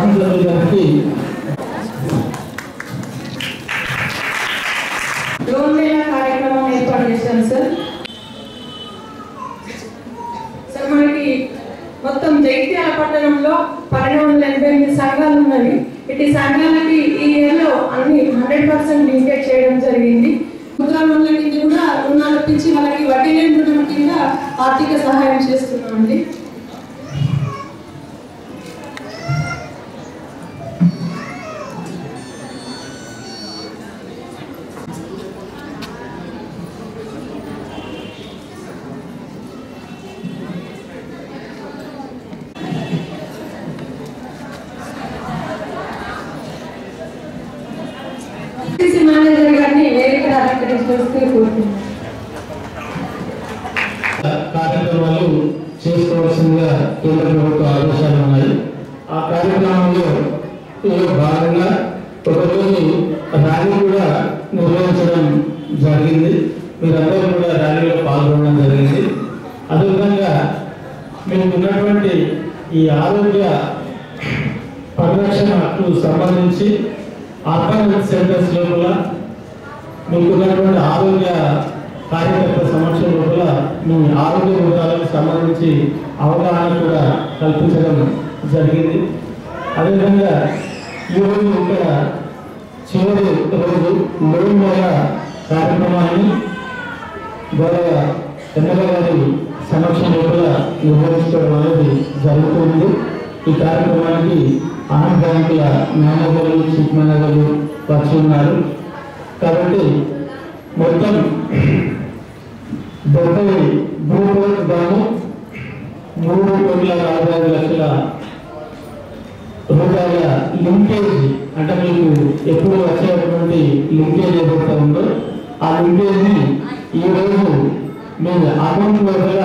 Councillor గారికి drone Mela కార్యక్రమం ఏర్పాటు చేశాం సార్ సార్ మనకి మొత్తం జైత్యాల పట్టణంలో పన్నెండు వందల ఎనభై ఎనిమిది సంఘాలు ఉన్నవి ఇటు సంఘాలకి ఈ ఇయర్లో అన్ని హండ్రెడ్ పర్సెంట్ లింకేజ్ చేయడం జరిగింది ముద్రా లోన్ల కింద కూడా రుణాలు ఇప్పించి వాళ్ళకి వడ్డీ లేని రుణం కింద ఆర్థిక సహాయం చేస్తున్నామండి సిసి మేనేజర్ గారిని వేదిక అలంకరించవలసి కోరుతున్నాను కార్యక్రమాలు చేసుకోవాల్సిందిగా కేంద్ర ప్రభుత్వ ఆదేశాలు ఉన్నాయి ఆ కార్యక్రమంలో ఈ భాగంగా ఒకరోజు ర్యాలీ కూడా నిర్వహించడం జరిగింది మీరందరూ కూడా ర్యాలీలో పాల్గొనడం జరిగింది అదేవిధంగా మీకు ఉన్నటువంటి ఈ ఆరోగ్య పరిరక్షణకు సంబంధించి అర్బన్ హెల్త్ సెంటర్స్ లోపల మీకున్నటువంటి ఆరోగ్య కార్యకర్త సమక్షం లోపల మీ ఆరోగ్య వృత్తాలకు సంబంధించి అవగాహన కూడా కల్పించడం జరిగింది అదేవిధంగా ఈరోజు ఇక్కడ చివరి రోజు మూడు నెలల కార్యక్రమాన్ని గౌరవ ఎమ్మెల్యే గారి సమక్షం లోపల నిర్వహించుకోవడం అనేది జరుగుతుంది ఈ కార్యక్రమానికి ఆనంద బ్యాంకుల మేనేజర్లు చీఫ్ మేనేజర్లు వచ్చి ఉన్నారు కాబట్టి మొత్తం డెబ్బై భూపోర్ట్ గాను మూడు కోట్ల నలభై ఐదు లక్షల రూపాయల లింకేజ్ అంటే మీకు ఎప్పుడు వచ్చేటువంటి లింకేజ్ ఏదైతే ఉందో ఆ లింకేజ్ ని ఈ రోజు మీ అకౌంట్ లోపల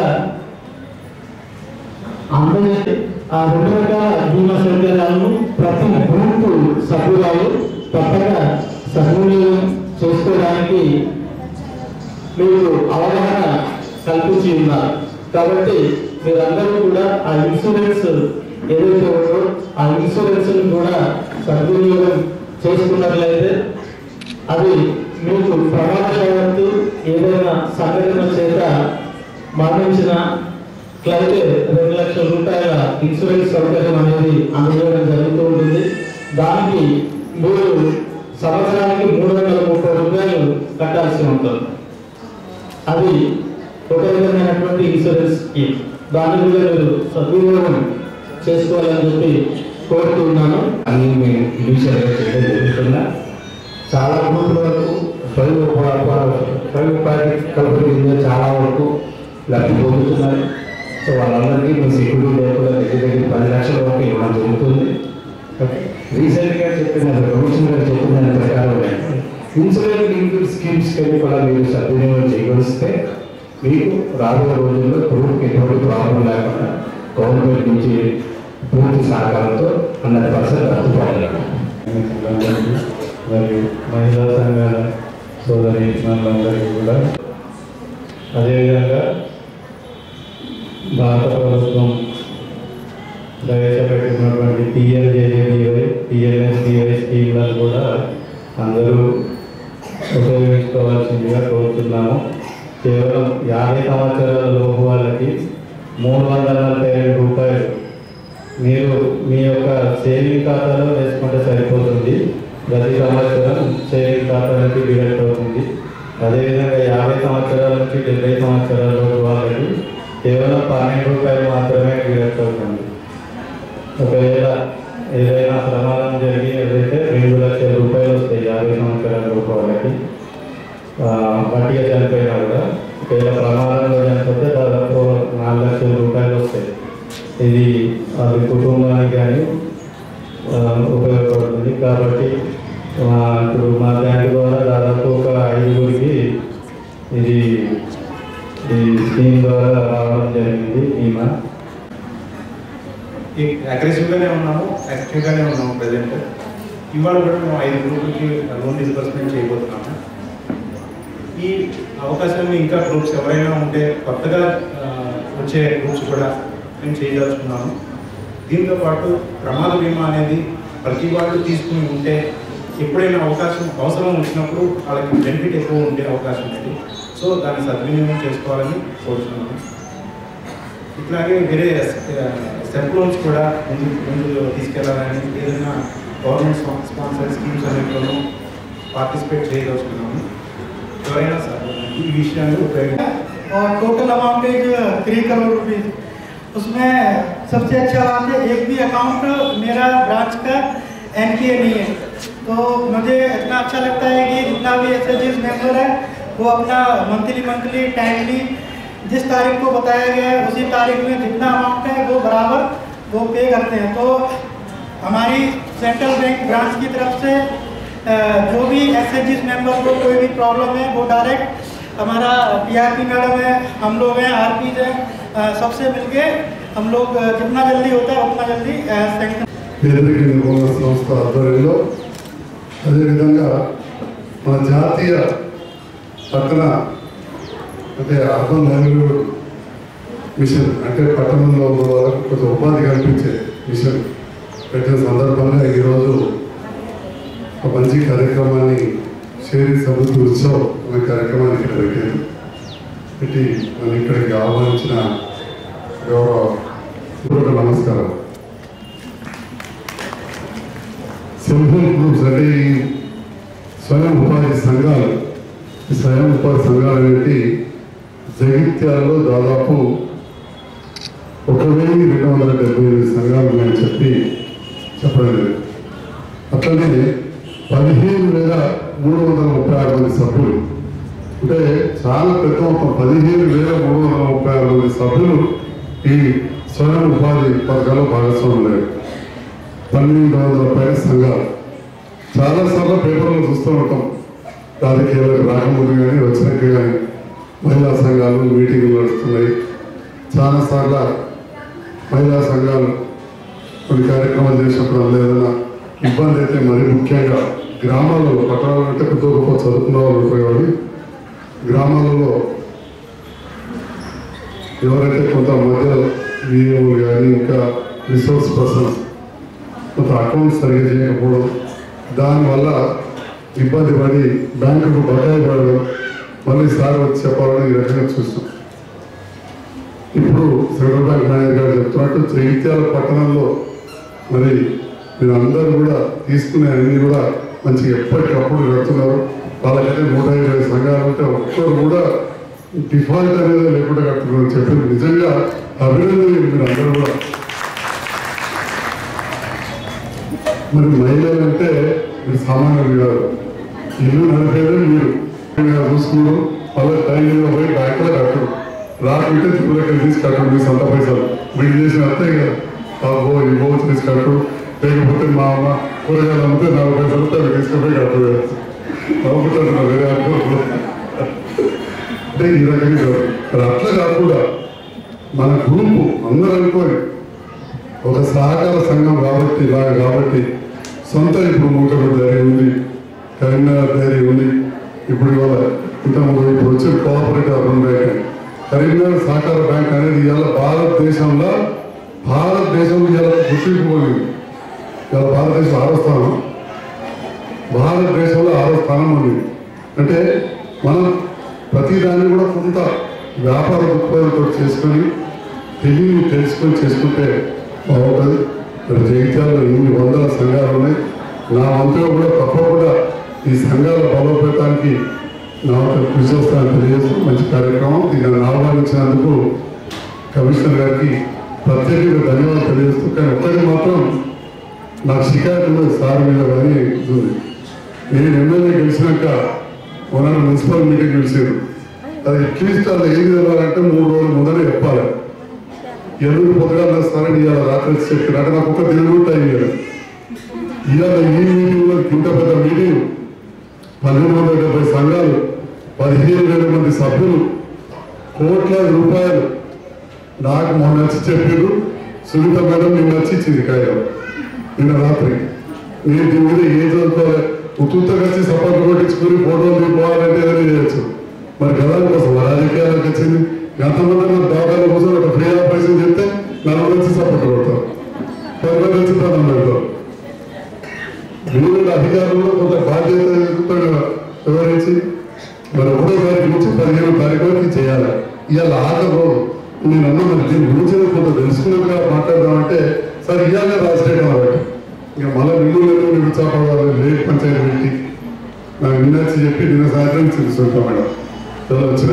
అందజేసి ఆ రెండు రకాల బీమా సౌకర్యాలను ప్రతి గ్రూప్ సభ్యురాలు తప్పక సద్వినియోగం చేసుకోవడానికి మీరు అవగాహన కల్పించి ఉన్నారు కాబట్టి మీరందరూ కూడా ఆ ఇన్సూరెన్స్ ఏదైతే ఉందో ఆ ఇన్సూరెన్స్ కూడా సద్వినియోగం చేసుకున్నట్లయితే అది మీకు ప్రమాదవత్తు ఏదైనా సంఘటన చేత మరణించిన అయితే రెండు లక్షల రూపాయల ఇన్సూరెన్స్ సౌకర్యం అనేది అందజేయడం జరుగుతూ ఉంటుంది దానికి మీరు సంవత్సరానికి మూడు వందల ముప్పై రూపాయలు కట్టాల్సి ఉంటుంది అది ఒక విధమైనటువంటి ఇన్సూరెన్స్ స్కీమ్ దాని మీద మీరు సద్వినియోగం చేసుకోవాలని చెప్పి కోరుతున్నాను అన్ని మేము ఇనిషియల్గా చేయడం జరుగుతున్నా చాలా గ్రూపుల వరకు స్వయం ఉపా- స్వయం ఉపాధి కల్పన కింద చాలా వరకు లబ్ధి పొందుతున్నారు సో వాళ్ళందరికీ మేము సెక్యూరిటీ లేకుండా దగ్గర దగ్గర పది లక్షల వరకు ఇవ్వడం జరుగుతుంది రీసెంట్గా చెప్పిన కమిషన్ గారు చెప్పిన దాని ప్రకారం ఇన్సూరెన్స్ లింక్డ్ స్కీమ్స్ కింద కూడా మీరు సద్వినియోగం చేయగలిస్తే మీకు రాబోయే రోజుల్లో గ్రూప్కి ఎటువంటి ప్రాబ్లం లేకుండా గవర్నమెంట్ నుంచి పూర్తి సహకారంతో హండ్రెడ్ పర్సెంట్ అర్థపడగలం సంఘాలకి మరియు మహిళా సంఘాల సోదరి మనందరికీ కూడా అదేవిధంగా భారత ప్రభుత్వం ప్రవేశపెట్టినటువంటి పిఎల్జేజేడివై పిఎల్ఎస్డివై స్కీమ్లను కూడా అందరూ ఉపయోగించుకోవాల్సిందిగా కోరుతున్నాము కేవలం యాభై సంవత్సరాల లోపు వాళ్ళకి మూడు వందల నలభై ఐదు రూపాయలు మీరు మీ యొక్క సేవింగ్ ఖాతాలో వేసుకుంటే సరిపోతుంది ప్రతి సంవత్సరం సేవింగ్ ఖాతానికి డిడక్ట్ అవుతుంది అదేవిధంగా యాభై సంవత్సరాల నుంచి డెబ్బై సంవత్సరాల లోపు వాళ్ళకి కేవలం పన్నెండు రూపాయలు మాత్రమే డిడక్ట్ అవుతుంది ఒకవేళ ఏదైనా ప్రమాదం జరిగి ఏదైతే రెండు లక్షల రూపాయలు వస్తాయి యాభై సంవత్సరాల లోపు వాళ్ళకి ఆ, వడ్డీగా చనిపోయినా కూడా ఒకవేళ ప్రమాదంలో చనిపోతే దాదాపు నాలుగు లక్షల రూపాయలు వస్తాయి ఇది అది కుటుంబానికి కానీ ఆ, ఉపయోగపడుతుంది కాబట్టి ఆ, ఇప్పుడు మా బ్యాంక్ ద్వారా దాదాపు ఒక ఐదుగురికి ఇది ఈ స్కీమ్ ద్వారా రావడం జరిగింది బీమా అగ్రెసివ్గానే ఉన్నాము యాక్టివ్గానే ఉన్నాము ప్రజెంట్ ఇవాళ కూడా మేము ఐదు గ్రూపులకి లోన్ డిస్బర్స్మెంట్ చేయబోతున్నాము ఈ అవకాశం ఇంకా గ్రూప్స్ ఎవరైనా ఉంటే కొత్తగా ఆ, వచ్చే గ్రూప్స్ కూడా మేము చేయదలుచుకున్నాము దీంతో పాటు ప్రమాద బీమా అనేది ప్రతి వాళ్ళు తీసుకుని ఉంటే ఎప్పుడైనా అవకాశం అవసరం వచ్చినప్పుడు వాళ్ళకి బెనిఫిట్ ఎక్కువ ఉండే అవకాశం ఉంది సో దాన్ని సద్వినియోగం చేసుకోవాలని కోరుతున్నాను ఇట్లాగే వేరే సెల్ఫ్ లోన్స్ కూడా ముందు ముందు తీసుకెళ్లాలని ఏదైనా గవర్నమెంట్ స్పాన్సర్ స్కీమ్స్ అన్నింటిలోనూ పార్టిసిపేట్ చేయదలుచుకున్నాము ఎవరైనా సార్ ఈ విషయాన్ని ఉపయోగించి और total amount is three crore rupees उसमें सबसे अच्छा बात है एक भी अकाउंट मेरा ब्रांच का एन नहीं है तो मुझे इतना अच्छा लगता है कि जितना भी एस मेंबर है वो अपना मंथली मंथली टाइमली जिस तारीख को बताया गया है उसी तारीख में जितना अमाउंट है वो बराबर वो पे करते हैं तो हमारी सेंट्रल बैंक ब्रांच की तरफ से अ, जो भी एस मेंबर को कोई भी प्रॉब्लम है वो डायरेक्ट हमारा पीआरपी मैडम है हम लोग हैं आरपी हैं अ, सबसे मिलके हम लोग अ, जितना जल्दी होता है उतना जल्दी सैंक्शन పేదరిక నిర్మూలన సంస్థ ఆధ్వర్యంలో అదేవిధంగా మన జాతీయ పట్టణ అంటే అర్బన్ లైవ్లీహుడ్ మిషన్ అంటే పట్టణంలో ఉన్న వాళ్ళకు కొంచెం ఉపాధి కల్పించే మిషన్ పెట్టిన సందర్భంగా ఈరోజు ఒక మంచి కార్యక్రమాన్ని షేరీ సమృద్ధి ఉత్సవ్ అనే కార్యక్రమాన్ని ఇక్కడ పెట్టారు పెట్టి నన్ను ఇక్కడికి ఆహ్వానించిన గౌరవ పూర్వక నమస్కారం సెల్ఫ్ హెల్ప్ గ్రూప్స్ అంటే ఈ స్వయం ఉపాధి సంఘాలు ఈ స్వయం ఉపాధి సంఘాలు అనేవి జగిత్యాలలో దాదాపు ఒక వెయ్యి రెండు వందల డెబ్బై ఎనిమిది సంఘాలు ఉన్నాయని చెప్పి చెప్పడం లేదు అట్లనే పదిహేను వేల మూడు వందల ముప్పై ఆరు మంది సభ్యులు అంటే చాలా పెద్ద మొత్తం పదిహేను వేల మూడు వందల ముప్పై ఆరు మంది సభ్యులు ఈ స్వయం ఉపాధి పథకాల్లో భాగస్వాములు లేరు పన్నెండు వందల పైన సంఘాలు చాలాసార్లు పేపర్లో చూస్తూ ఉంటాం రాజకీయాలకు రాకముందు కానీ వచ్చినాక కానీ మహిళా సంఘాలు మీటింగ్లు నడుస్తున్నాయి చాలాసార్లు మహిళా సంఘాలు కొన్ని కార్యక్రమాలు చేసినప్పుడు అందులో ఏదైనా ఇబ్బంది అయితే మరీ ముఖ్యంగా గ్రామాలలో పట్టణాలు అంటే కొద్ది గొప్ప చదువుకున్న వాళ్ళు ఉపయోగపడి గ్రామాలలో ఎవరైతే కొంత మధ్య విఏఓలు కానీ ఇంకా రిసోర్స్ పర్సన్స్ కొంత అకౌంట్ సరిగ్గా చేయకపోవడం దానివల్ల ఇబ్బంది పడి బ్యాంకుకు బకాయి పడడం మళ్ళీ సార్ వచ్చి చెప్పాలని ఈ రకంగా చూస్తాం ఇప్పుడు సెంట్రల్ బ్యాంక్ మేనేజర్ గారు చెప్తున్నట్టు జగిత్యాల పట్టణంలో మరి మీరు అందరూ కూడా తీసుకునే అన్ని కూడా మంచిగా ఎప్పటికప్పుడు కడుతున్నారు వాళ్ళకైతే నూట ఇరవై సంఘాలు ఉంటే ఒక్కరు కూడా డిఫాల్ట్ అనేది లేకుండా కడుతున్నారు అని చెప్పి నిజంగా అభినందనలు మీరు అందరూ కూడా మరి మహిళలు అంటే మీరు సామాన్యులు కాదు ఇల్లు నడిపేదే మీరు మీరు చూసుకున్నారు వాళ్ళ టైం మీద పోయి బ్యాంకులో కట్టరు రాకుంటే తిరుగులకి తీసి కట్టరు మీ సొంత పైసలు వీళ్ళు చేసిన అంతే కదా బాబో ఈ బో తీసి కట్టు లేకపోతే మా అమ్మ కూరగాయలు అమ్మితే నాలుగు పైసలు వస్తే అవి తీసుకుపోయి కట్టు నవ్వుకుంటున్నారు వేరే అనుకోరు అంటే ఈ రకంగా జరుగుతుంది. మరి అట్లా కాకుండా మన గ్రూపు అందరూ అనుకోని ఒక సహకార సంఘం కాబట్టి ఇలాగ కాబట్టి సొంత ఇప్పుడు మూకపడి ధైర్యం ఉంది కరీంనగర్ ధైర్యం ఉంది ఇప్పుడు ఇవాళ ఇంత ఇప్పుడు వచ్చే కోఆపరేటివ్ అర్బన్ బ్యాంక్ అని. కరీంనగర్ సహకార బ్యాంక్ అనేది ఇవాళ భారతదేశంలో భారతదేశంలో ఇవాళ గుర్తింపు పొందింది ఇవాళ భారతదేశం ఆరో స్థానం భారతదేశంలో ఆరో స్థానం ఉంది అంటే మనం ప్రతిదాన్ని కూడా కొంత వ్యాపార దృక్పథంతో చేసుకొని తెలియని తెలుసుకొని చేసుకుంటే బాగుంటుంది మరి జగిత్యాలలో ఎన్ని వందల సంఘాలు ఉన్నాయి నా వంతుగా కూడా తప్పకుండా ఈ సంఘాల బలోపేతానికి నా వంతు కృషి చేస్తానని తెలియజేస్తూ మంచి కార్యక్రమం దీన్ని ఆహ్వానించినందుకు కమిషనర్ గారికి ప్రత్యేకంగా ధన్యవాదాలు తెలియజేస్తూ కానీ ఒక్కటి మాత్రం నాకు షికాయత్ ఉన్నది సార్ మీద కానీ ఉంది నేను ఎమ్మెల్యే గెలిచినాక మొన్న మున్సిపల్ మీటింగ్ గెలిచారు అది అట్లీస్ట్ అది ఏం తెలవాలంటే మూడు రోజుల ముందరే చెప్పాలి ఎల్లుండి పొద్దుగా వస్తారని ఇవాళ రాత్రి వచ్చి చెప్పారు అంటే నాకు ఒక దినం కూడా టైం ఇవ్వలేదు ఇవాళ ఈ మీటింగ్లో ఇంత పెద్ద మీటింగ్ పన్నెండు వందల డెబ్బై సంఘాలు పదిహేను వేల మంది సభ్యులు కోట్లాది రూపాయలు నాకు మొన్న వచ్చి చెప్పారు సునీత మేడం నిన్న వచ్చి ఇచ్చింది కాగితం నిన్న రాత్రి నేను దీని మీద ఏం చదువుకోవాలి ఉత్తుగా వచ్చి సపోర్ట్ కొట్టించుకుని ఫోటోలు దిగిపోవాలంటే ఏదైనా చేయొచ్చు మరి కదా కోసం రాజకీయాలకు వచ్చింది ఎంతమంది దవాఖాన కోసం ఒక ఫ్రీ ఆపరేషన్ చెప్తే నలుగురు వచ్చి సపోర్ట్ కొడతారు ఇవాళ ఆఖరి రోజు నేను అన్న మరి దీని గురించి కొంత తెలుసుకున్నాక మాట్లాడదామంటే సరే ఇవాళ రాసేయడం కాబట్టి ఇక మళ్ళీ నిన్ను నిరుత్సాహపడాలి లేట్ పంచాయతీ పెట్టి నాకు నిన్న వచ్చి చెప్పి నిన్న సాయంత్రం తెలుసుకుంటాం మేడం చదువు వచ్చిన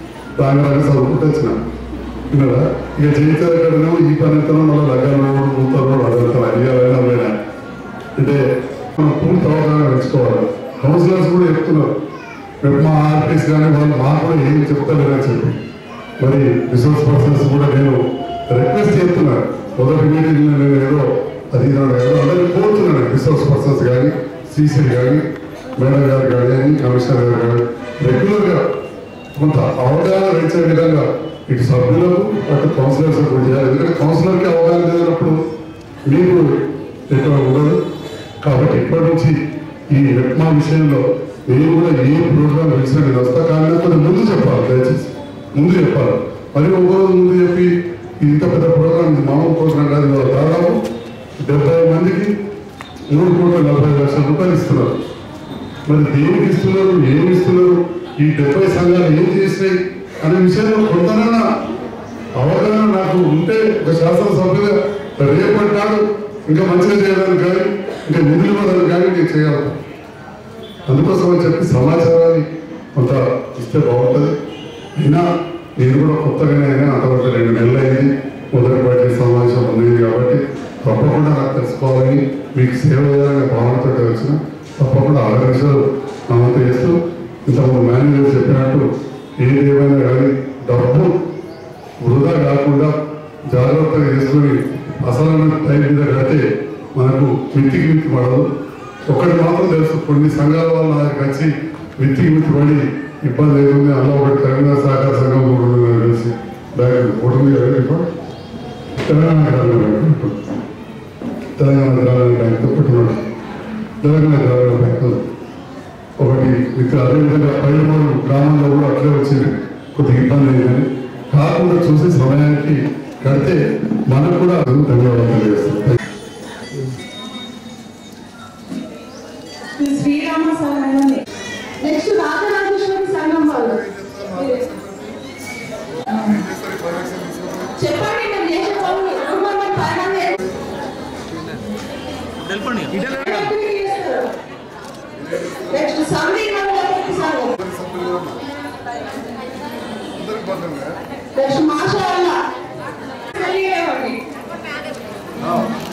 రాగానే చదువుకుంటూ వచ్చిన విన్నారా ఇక జయించారు ఎక్కడనేమో ఈ పని ఎంతనో మళ్ళీ లగ్గాలు మూతారు అదంతా అడిగారైనా లేదా అంటే మనం పూర్తి అవగాహన పెంచుకోవాలి కౌన్సిలర్స్ కూడా చెప్తున్నారు రేపు మా ఆర్టీస్ కానీ వాళ్ళు మాకు కూడా ఏం చెప్తలేరని చెప్పి మరి రిసోర్స్ పర్సన్స్ కూడా నేను రిక్వెస్ట్ చేస్తున్నాను మొదటి మీటింగ్ నేను ఏదో అది నాడు ఏదో అందరినీ కోరుతున్నాను రిసోర్స్ పర్సన్స్ కానీ సీసీ కానీ మేడం గారు కానీ కమిషనర్ గారు కానీ రెగ్యులర్గా కొంత అవగాహన పెంచే విధంగా ఇటు సభ్యులకు అటు కౌన్సిలర్స్ కూడా చేయాలి ఎందుకంటే కౌన్సిలర్కి అవగాహన లేనప్పుడు మీకు ఎక్కడ ఉండదు కాబట్టి ఇప్పటి నుంచి ఈ వెట్మా విషయంలో నేను కూడా ఏ ప్రోగ్రామ్ పిలిచినా నేను వస్తా కానీ నాకు కొంచెం ముందు చెప్పాలి దయచేసి ముందు చెప్పాలి మరి ఒక రోజు ముందు చెప్పి ఇంత పెద్ద ప్రోగ్రామ్ ఇది మామూలు ప్రోగ్రామ్ కాదు ఇవాళ దాదాపు డెబ్బై మందికి మూడు కోట్ల నలభై లక్షల రూపాయలు ఇస్తున్నారు మరి దేనికి ఇస్తున్నారు ఏమి ఇస్తున్నారు ఈ డెబ్బై సంఘాలు ఏం చేసినాయి అనే విషయంలో కొంతనైనా అవగాహన నాకు ఉంటే ఒక శాసనసభ్యుగా రేపటి నాడు ఇంకా మంచిగా చేయడానికి కానీ ఇంకా నిధులు ఇవ్వడానికి కానీ నేను చేయాలి అందుకోసం అని చెప్పి సమాచారాన్ని కొంత ఇస్తే బాగుంటుంది అయినా నేను కూడా కొత్తగానే అయినా అంతవరకు రెండు నెలలు అయింది మొదటి పార్టీ సమావేశం ఉంది కాబట్టి తప్పకుండా నాకు తెలుసుకోవాలని మీకు సేవ చేయాలనే భావనతో వచ్చిన తప్పకుండా ఆదర్శాలు నమోదు చేస్తూ ఇంతకుముందు మేనేజర్ చెప్పినట్టు ఏది ఏమైనా కానీ డబ్బు వృధా కాకుండా జాగ్రత్తగా చేసుకుని అసలైన టైం మీద కడితే మనకు మిత్తికి మిత్తి పడదు ఒకటి మాత్రం తెలుసు కొన్ని సంఘాల వల్ల నా దగ్గరికి వచ్చి మిత్తికి మిత్తి పడి ఇబ్బంది అవుతుంది అలా ఒకటి తెలంగాణ సహకార సంఘం కూడా ఉంది నాకు తెలిసి బ్యాంక్ ఒకటి ఉంది కదా ఇప్పుడు తెలంగాణ గ్రామీణ బ్యాంక్ ఇప్పుడు. తెలంగాణ గ్రామీణ బ్యాంక్ పెట్టుకున్నాడు తెలంగాణ గ్రామీణ బ్యాంక్ ఒకటి ఇక్కడ అదేవిధంగా పైరుమూరు గ్రామంలో కూడా అట్లే వచ్చింది కొద్దిగా ఇబ్బంది అయింది కానీ కాకుండా చూసి సమయానికి కడితే మనకు కూడా ధన్యవాదాలు తెలియజేస్తాం ఈ శ్రీరామ సంఘం నెక్స్ట్ రాజరాజేశ్వరి సంఘం వాళ్ళు చెప్పండి మీరు చేసే పనులు ఎక్కువ మంది పది మంది నెక్స్ట్ సమరీ మండలి సంఘం నెక్స్ట్ మాషా అల్లా కలిగేవాడి